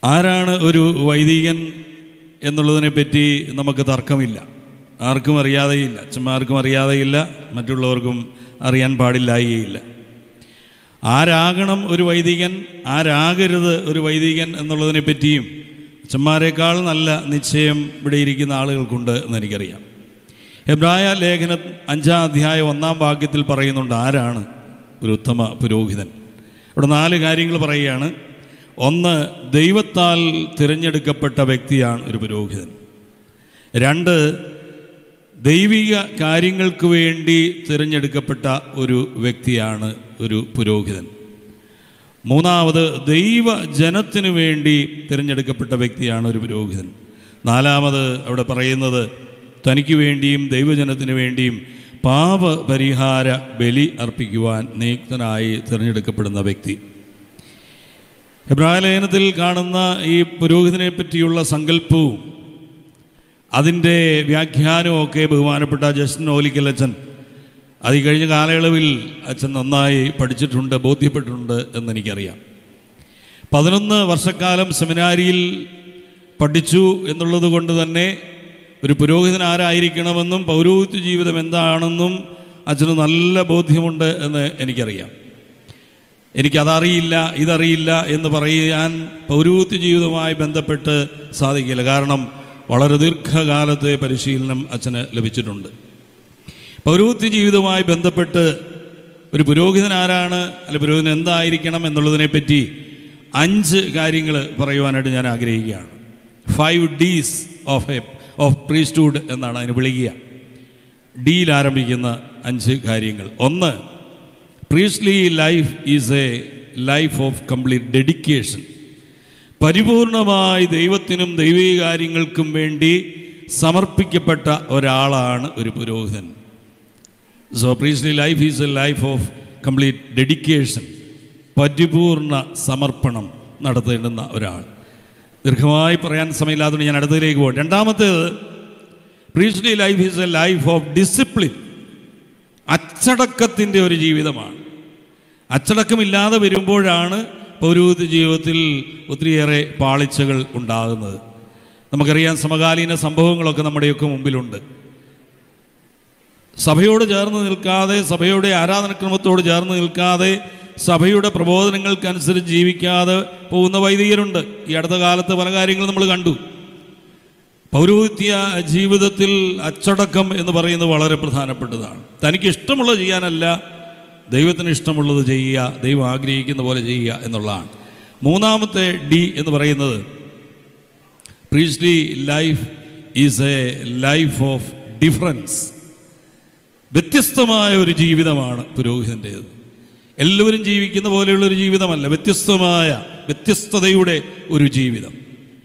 ആരാണ് ഒരു വൈദികൻ എന്നുള്ളതിനെ പറ്റി നമുക്ക് തർക്കമില്ല ആർക്കും അറിയാതെയില്ല അച്ഛന്മാർക്കും അറിയാതെയില്ല മറ്റുള്ളവർക്കും അറിയാൻ പാടില്ലായികയില്ല ആരാകണം ഒരു വൈദികൻ ആരാകരുത് ഒരു വൈദികൻ എന്നുള്ളതിനെ പറ്റിയും അച്ഛന്മാരെക്കാൾ നല്ല നിശ്ചയം ഇവിടെ ഇരിക്കുന്ന ആളുകൾക്കുണ്ട് എന്ന് എനിക്കറിയാം എബ്രായ ലേഖന അഞ്ചാം അധ്യായം ഒന്നാം വാക്യത്തിൽ പറയുന്നുണ്ട് ആരാണ് ഒരു ഉത്തമ പുരോഹിതൻ ഇവിടെ നാല് കാര്യങ്ങൾ പറയുകയാണ് ഒന്ന് ദൈവത്താൽ തിരഞ്ഞെടുക്കപ്പെട്ട വ്യക്തിയാണ് ഒരു പുരോഹിതൻ രണ്ട് ദൈവിക കാര്യങ്ങൾക്ക് വേണ്ടി തിരഞ്ഞെടുക്കപ്പെട്ട ഒരു വ്യക്തിയാണ് ഒരു പുരോഹിതൻ മൂന്നാമത് ദൈവ ജനത്തിനു വേണ്ടി തിരഞ്ഞെടുക്കപ്പെട്ട വ്യക്തിയാണ് ഒരു പുരോഹിതൻ നാലാമത് അവിടെ പറയുന്നത് തനിക്ക് വേണ്ടിയും ദൈവജനത്തിനു വേണ്ടിയും പാപപരിഹാര ബലി അർപ്പിക്കുവാൻ നിയുക്തനായി തിരഞ്ഞെടുക്കപ്പെടുന്ന വ്യക്തി എബ്രാഹിലേഖനത്തിൽ കാണുന്ന ഈ പുരോഹിതനെ പറ്റിയുള്ള സങ്കല്പവും അതിൻ്റെ വ്യാഖ്യാനവും ഒക്കെ ബഹുമാനപ്പെട്ട ജസ്റ്റിൻ ഓലിക്കൽ അച്ഛൻ അത് ഈ കഴിഞ്ഞ കാലയളവിൽ അച്ഛൻ നന്നായി പഠിച്ചിട്ടുണ്ട് ബോധ്യപ്പെട്ടിട്ടുണ്ട് എന്നെനിക്കറിയാം പതിനൊന്ന് വർഷക്കാലം സെമിനാരിയിൽ പഠിച്ചു എന്നുള്ളത് കൊണ്ട് തന്നെ ഒരു പുരോഹിതൻ ആരായിരിക്കണമെന്നും പൗരോഹിത്യ ജീവിതം എന്താണെന്നും അച്ഛന് നല്ല ബോധ്യമുണ്ട് എന്ന് എനിക്കറിയാം എനിക്കതറിയില്ല ഇതറിയില്ല എന്ന് പറയാൻ പൗരോഹിത്യ ജീവിതവുമായി ബന്ധപ്പെട്ട് സാധിക്കില്ല കാരണം വളരെ ദീർഘകാലത്തെ പരിശീലനം അച്ഛന് ലഭിച്ചിട്ടുണ്ട് പൗരോഹിത്യ ജീവിതവുമായി ബന്ധപ്പെട്ട് ഒരു പുരോഹിതൻ ആരാണ് അല്ലെ പുരോഹിതൻ എന്തായിരിക്കണം എന്നുള്ളതിനെപ്പറ്റി അഞ്ച് കാര്യങ്ങൾ പറയുവാനായിട്ട് ഞാൻ ആഗ്രഹിക്കുകയാണ് five Ds of a of priesthood എന്നാണ് അതിന് വിളിക്കുക ഡിയിൽ ആരംഭിക്കുന്ന അഞ്ച് കാര്യങ്ങൾ ഒന്ന് priestly life is a life of complete dedication പരിപൂർണമായി ദൈവത്തിനും ദൈവിക കാര്യങ്ങൾക്കും വേണ്ടി സമർപ്പിക്കപ്പെട്ട ഒരാളാണ് ഒരു പുരോഹിതൻ so priestly life is a life of complete dedication പരിപൂർണ സമർപ്പണം നടത്തേണ്ടുന്ന ഒരാൾ ദീർഘമായി പറയാൻ സമയമില്ലാത്തതുകൊണ്ട് ഞാൻ അടുത്തതിലേക്ക് പോകും രണ്ടാമത്തേത് priestly life is a life of discipline അച്ചടക്കത്തിൻ്റെ ഒരു ജീവിതമാണ് അച്ചടക്കമില്ലാതെ വരുമ്പോഴാണ് പൗരോഹിത്യ ജീവിതത്തിൽ ഒത്തിരിയേറെ പാളിച്ചകൾ ഉണ്ടാകുന്നത് നമുക്കറിയാം സമകാലീന സംഭവങ്ങളൊക്കെ നമ്മുടെയൊക്കെ മുമ്പിലുണ്ട് സഭയോട് ചേർന്ന് നിൽക്കാതെ സഭയുടെ ആരാധനക്രമത്തോട് ചേർന്ന് നിൽക്കാതെ സഭയുടെ പ്രബോധനങ്ങൾക്കനുസരിച്ച് ജീവിക്കാതെ പോകുന്ന വൈദികരുണ്ട് ഈ അടുത്ത കാലത്ത് പല കാര്യങ്ങളും നമ്മൾ കണ്ടു പൗരോഹിത്യ ജീവിതത്തിൽ അച്ചടക്കം എന്ന് പറയുന്നത് വളരെ പ്രധാനപ്പെട്ടതാണ് തനിക്ക് ഇഷ്ടമുള്ളത് ചെയ്യാനല്ല ദൈവത്തിന് ഇഷ്ടമുള്ളത് ചെയ്യുക ദൈവം ആഗ്രഹിക്കുന്ന പോലെ ചെയ്യുക എന്നുള്ളതാണ് മൂന്നാമത്തെ ഡി എന്ന് പറയുന്നത് priestly life is a life of difference വ്യത്യസ്തമായ ഒരു ജീവിതമാണ് പുരോഹിതൻ്റേത് എല്ലാവരും ജീവിക്കുന്ന പോലെയുള്ള ഒരു ജീവിതമല്ല വ്യത്യസ്തമായ വ്യത്യസ്തതയുടെ ഒരു ജീവിതം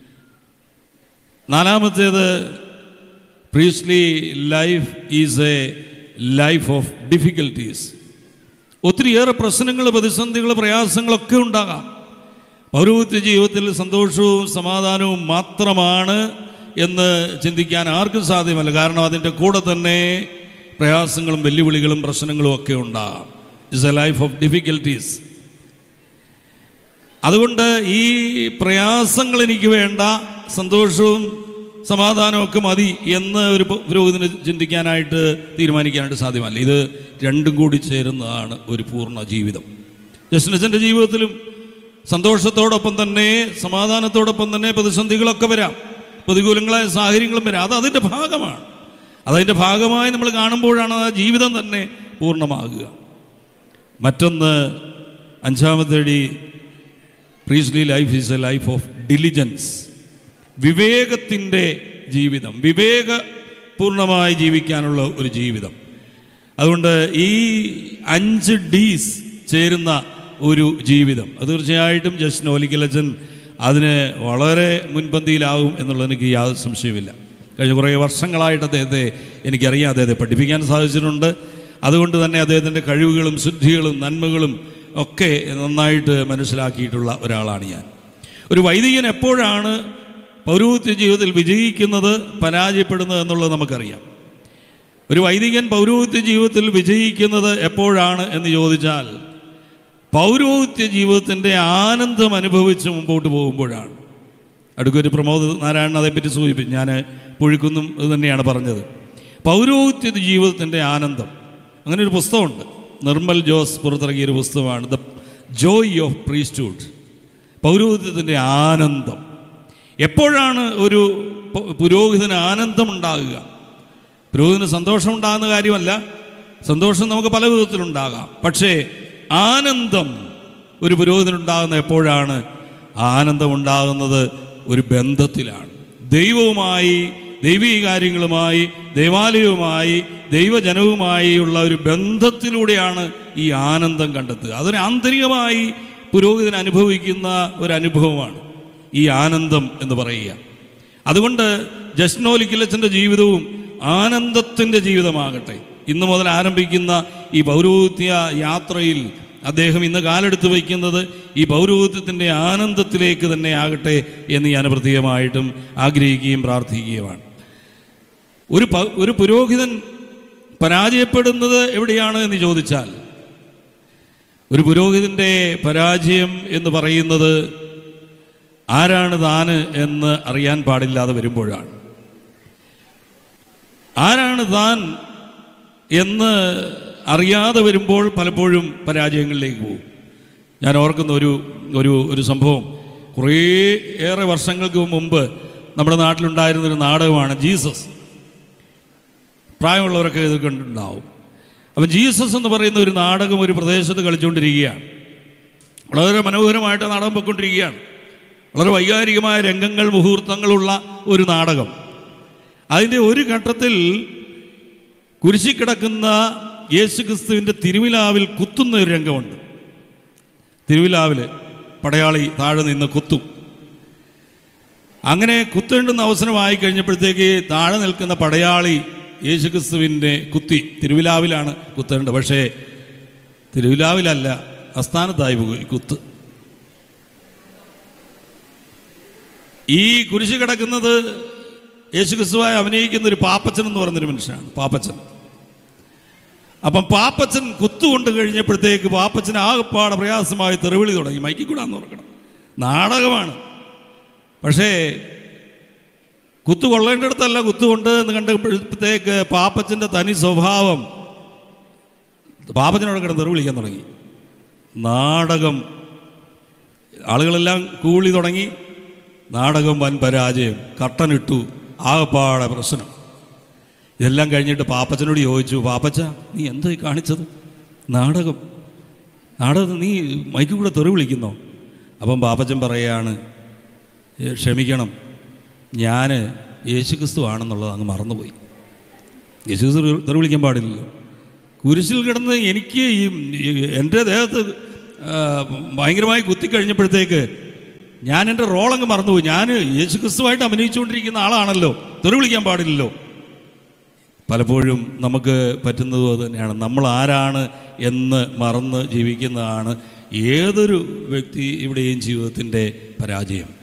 നാലാമത്തേത് priestly life is a life of difficulties ഒത്തിരിയേറെ പ്രശ്നങ്ങൾ പ്രതിസന്ധികൾ പ്രയാസങ്ങളൊക്കെ ഉണ്ടാകാം പൗരോഹിത്യ ജീവിതത്തിൽ സന്തോഷവും സമാധാനവും മാത്രമാണ് എന്ന് ചിന്തിക്കാൻ ആർക്കും സാധ്യമല്ല കാരണം അതിൻ്റെ കൂടെ തന്നെ പ്രയാസങ്ങളും വെല്ലുവിളികളും പ്രശ്നങ്ങളും ഒക്കെ ഉണ്ടാകാം it's a life of difficulties അതുകൊണ്ട് ഈ പ്രയാസങ്ങൾ എനിക്ക് വേണ്ട സന്തോഷവും സമാധാനവും ഒക്കെ മതി എന്ന് ഒരു പു- പുരോഹിതന് ചിന്തിക്കാനായിട്ട് തീരുമാനിക്കാനായിട്ട് സാധ്യമല്ല ഇത് രണ്ടും കൂടി ചേരുന്നതാണ് ഒരു പൂർണ്ണ ജീവിതം ജസ്നസിൻ്റെ ജീവിതത്തിലും സന്തോഷത്തോടൊപ്പം തന്നെ സമാധാനത്തോടൊപ്പം തന്നെ പ്രതിസന്ധികളൊക്കെ വരാം പ്രതികൂലങ്ങളായ സാഹചര്യങ്ങളും വരാം അത് അതിൻ്റെ ഭാഗമാണ് അതതിൻ്റെ ഭാഗമായി നമ്മൾ കാണുമ്പോഴാണ് ആ ജീവിതം തന്നെ പൂർണ്ണമാകുക മറ്റൊന്ന് അഞ്ചാമത്തെ അടി priestly life is a life of diligence വിവേകത്തിൻ്റെ ജീവിതം വിവേകപൂർണമായി ജീവിക്കാനുള്ള ഒരു ജീവിതം അതുകൊണ്ട് ഈ അഞ്ച് ഡീസ് ചേരുന്ന ഒരു ജീവിതം അത് തീർച്ചയായിട്ടും ജസ്റ്റ് നോലിക്കലച്ചൻ അതിന് വളരെ മുൻപന്തിയിലാകും എന്നുള്ളത് എനിക്ക് യാതൊരു സംശയമില്ല കഴിഞ്ഞ കുറേ വർഷങ്ങളായിട്ട് അദ്ദേഹത്തെ എനിക്കറിയാം അദ്ദേഹത്തെ പഠിപ്പിക്കാൻ സാധിച്ചിട്ടുണ്ട് അതുകൊണ്ട് തന്നെ അദ്ദേഹത്തിൻ്റെ കഴിവുകളും ശുദ്ധികളും നന്മകളും ഒക്കെ നന്നായിട്ട് മനസ്സിലാക്കിയിട്ടുള്ള ഒരാളാണ് ഞാൻ ഒരു വൈദികൻ എപ്പോഴാണ് പൗരോഹിത്യ ജീവിതത്തിൽ വിജയിക്കുന്നത് പരാജയപ്പെടുന്നത് എന്നുള്ളത് നമുക്കറിയാം ഒരു വൈദികൻ പൗരോഹിത്യ ജീവിതത്തിൽ വിജയിക്കുന്നത് എപ്പോഴാണ് എന്ന് ചോദിച്ചാൽ പൗരോഹിത്യ ജീവിതത്തിൻ്റെ ആനന്ദം അനുഭവിച്ച് മുമ്പോട്ട് പോകുമ്പോഴാണ് അടുക്കൊരു പ്രമോദ് നാരായണൻ അതേപ്പറ്റി സൂചിപ്പിച്ചു ഞാൻ പുഴുക്കുന്നും ഇത് തന്നെയാണ് പറഞ്ഞത് പൗരോഹിത്യ ജീവിതത്തിൻ്റെ ആനന്ദം അങ്ങനെ ഒരു പുസ്തകമുണ്ട് നിർമ്മൽ ജോസ് പുറത്തിറങ്ങിയ ഒരു പുസ്തകമാണ് ദ ജോയ് ഓഫ് പ്രീസ്റ്റ്ഹുഡ് പൗരോഹിത്യത്തിൻ്റെ ആനന്ദം എപ്പോഴാണ് ഒരു പ- പുരോഹിതന് ആനന്ദമുണ്ടാകുക പുരോഹിതന് സന്തോഷമുണ്ടാകുന്ന കാര്യമല്ല സന്തോഷം നമുക്ക് പല വിധത്തിലുണ്ടാകാം പക്ഷേ ആനന്ദം ഒരു പുരോഹിതനുണ്ടാകുന്ന എപ്പോഴാണ് ആനന്ദം ഉണ്ടാകുന്നത് ഒരു ബന്ധത്തിലാണ് ദൈവവുമായി ദൈവീക കാര്യങ്ങളുമായി ദൈവാലയവുമായി ദൈവജനവുമായി ഉള്ള ഒരു ബന്ധത്തിലൂടെയാണ് ഈ ആനന്ദം കണ്ടെത്തുക അതൊരു ആന്തരികമായി പുരോഹിതൻ അനുഭവിക്കുന്ന ഒരു അനുഭവമാണ് ഈ ആനന്ദം എന്ന് പറയുക അതുകൊണ്ട് ജസ്നോലിക്കിലച്ചൻ്റെ ജീവിതവും ആനന്ദത്തിൻ്റെ ജീവിതമാകട്ടെ ഇന്ന് മുതൽ ആരംഭിക്കുന്ന ഈ പൗരോഹിത്യ യാത്രയിൽ അദ്ദേഹം ഇന്ന് കാലെടുത്ത് വയ്ക്കുന്നത് ഈ പൗരോഹിത്യത്തിൻ്റെ ആനന്ദത്തിലേക്ക് തന്നെ ആകട്ടെ എന്ന് ഞാൻ പ്രത്യേകമായിട്ടും ആഗ്രഹിക്കുകയും പ്രാർത്ഥിക്കുകയുമാണ് ഒരു പ- ഒരു പുരോഹിതൻ പരാജയപ്പെടുന്നത് എവിടെയാണ് എന്ന് ചോദിച്ചാൽ ഒരു പുരോഹിതന്റെ പരാജയം എന്ന് പറയുന്നത് ആരാണ് താന് എന്ന് അറിയാൻ പാടില്ലാതെ വരുമ്പോഴാണ് ആരാണ് താൻ എന്ന് അറിയാതെ വരുമ്പോൾ പലപ്പോഴും പരാജയങ്ങളിലേക്ക് പോകും ഞാൻ ഓർക്കുന്ന ഒരു ഒരു ഒരു സംഭവം കുറേ ഏറെ വർഷങ്ങൾക്ക് മുമ്പ് നമ്മുടെ നാട്ടിലുണ്ടായിരുന്ന ഒരു നാടകമാണ് ജീസസ് പ്രായമുള്ളവരൊക്കെ ഇത് കണ്ടിട്ടുണ്ടാവും അപ്പം ജീസസ് എന്ന് പറയുന്ന ഒരു നാടകം ഒരു പ്രദേശത്ത് കളിച്ചുകൊണ്ടിരിക്കുകയാണ് വളരെ മനോഹരമായിട്ട് നാടകം പൊയ്ക്കൊണ്ടിരിക്കുകയാണ് വളരെ വൈകാരികമായ രംഗങ്ങൾ മുഹൂർത്തങ്ങളുള്ള ഒരു നാടകം അതിൻ്റെ ഒരു ഘട്ടത്തിൽ കുരിശി കിടക്കുന്ന യേശുക്രിസ്തുവിൻ്റെ തിരുവിലാവിൽ കുത്തുന്ന ഒരു രംഗമുണ്ട് തിരുവിലാവിൽ പടയാളി താഴെ നിന്ന് കുത്തും അങ്ങനെ കുത്തേണ്ടുന്ന അവസരമായി കഴിഞ്ഞപ്പോഴത്തേക്ക് താഴെ നിൽക്കുന്ന പടയാളി യേശുക്രിസ്തുവിൻ്റെ കുത്തി തിരുവിലാവിലാണ് കുത്തേണ്ടത് പക്ഷേ തിരുവിലാവിലല്ല അസ്ഥാനത്തായി പോയി കുത്ത് ഈ കുരിശ് കിടക്കുന്നത് യേശുക്രിസ്തുവായി അഭിനയിക്കുന്ന ഒരു പാപ്പച്ചൻ എന്ന് പറയുന്നൊരു മനുഷ്യനാണ് പാപ്പച്ചൻ അപ്പം പാപ്പച്ചൻ കുത്തുകൊണ്ട് കഴിഞ്ഞപ്പോഴത്തേക്ക് പാപ്പച്ചൻ ആകെപ്പാടെ പ്രയാസമായി തെറിവിളി തുടങ്ങി മൈക്കിൽ കൂടാന്ന് ഓർക്കണം നാടകമാണ് പക്ഷേ കുത്തു കൊള്ളേണ്ടടുത്തല്ല കുത്തുകൊണ്ട് എന്ന് കണ്ടപ്പോഴത്തേക്ക് പാപ്പച്ചൻ്റെ തനി സ്വഭാവം പാപ്പച്ചനോട് കിടന്ന് തെറി വിളിക്കാൻ തുടങ്ങി നാടകം ആളുകളെല്ലാം കൂളി തുടങ്ങി നാടകം വൻ പരാജയം കട്ടനിട്ടു ആകപ്പാടെ പ്രശ്നം ഇതെല്ലാം കഴിഞ്ഞിട്ട് പാപ്പച്ചനോട് ചോദിച്ചു പാപ്പച്ച നീ എന്തായി കാണിച്ചത് നാടകം നാടകം നീ മൈക്കിൽ കൂടെ തെറി വിളിക്കുന്നോ അപ്പം പാപ്പച്ചൻ പറയുകയാണ് "ഏ, ക്ഷമിക്കണം ഞാൻ യേശുക്രിസ്തു ആണെന്നുള്ളത് അങ്ങ് മറന്നുപോയി യേശുക്രിസ്തു തെറി- തെറി വിളിക്കാൻ പാടില്ലല്ലോ കുരിശിൽ കിടന്ന് എനിക്ക് ഈ ഈ എൻ്റെ ദേഹത്ത് ആ, ഭയങ്കരമായി കുത്തിക്കഴിഞ്ഞപ്പോഴത്തേക്ക് ഞാൻ എൻ്റെ റോളങ്ങ് മറന്നുപോയി ഞാൻ യേശുക്രിസ്തുവായിട്ട് അഭിനയിച്ചുകൊണ്ടിരിക്കുന്ന ആളാണല്ലോ തെറി വിളിക്കാൻ പാടില്ലല്ലോ പലപ്പോഴും നമുക്ക് പറ്റുന്നത് അത് തന്നെയാണ് നമ്മൾ ആരാണ് എന്ന് മറന്ന് ജീവിക്കുന്നതാണ് ഏതൊരു വ്യക്തി ഇവിടെയും ജീവിതത്തിൻ്റെ പരാജയം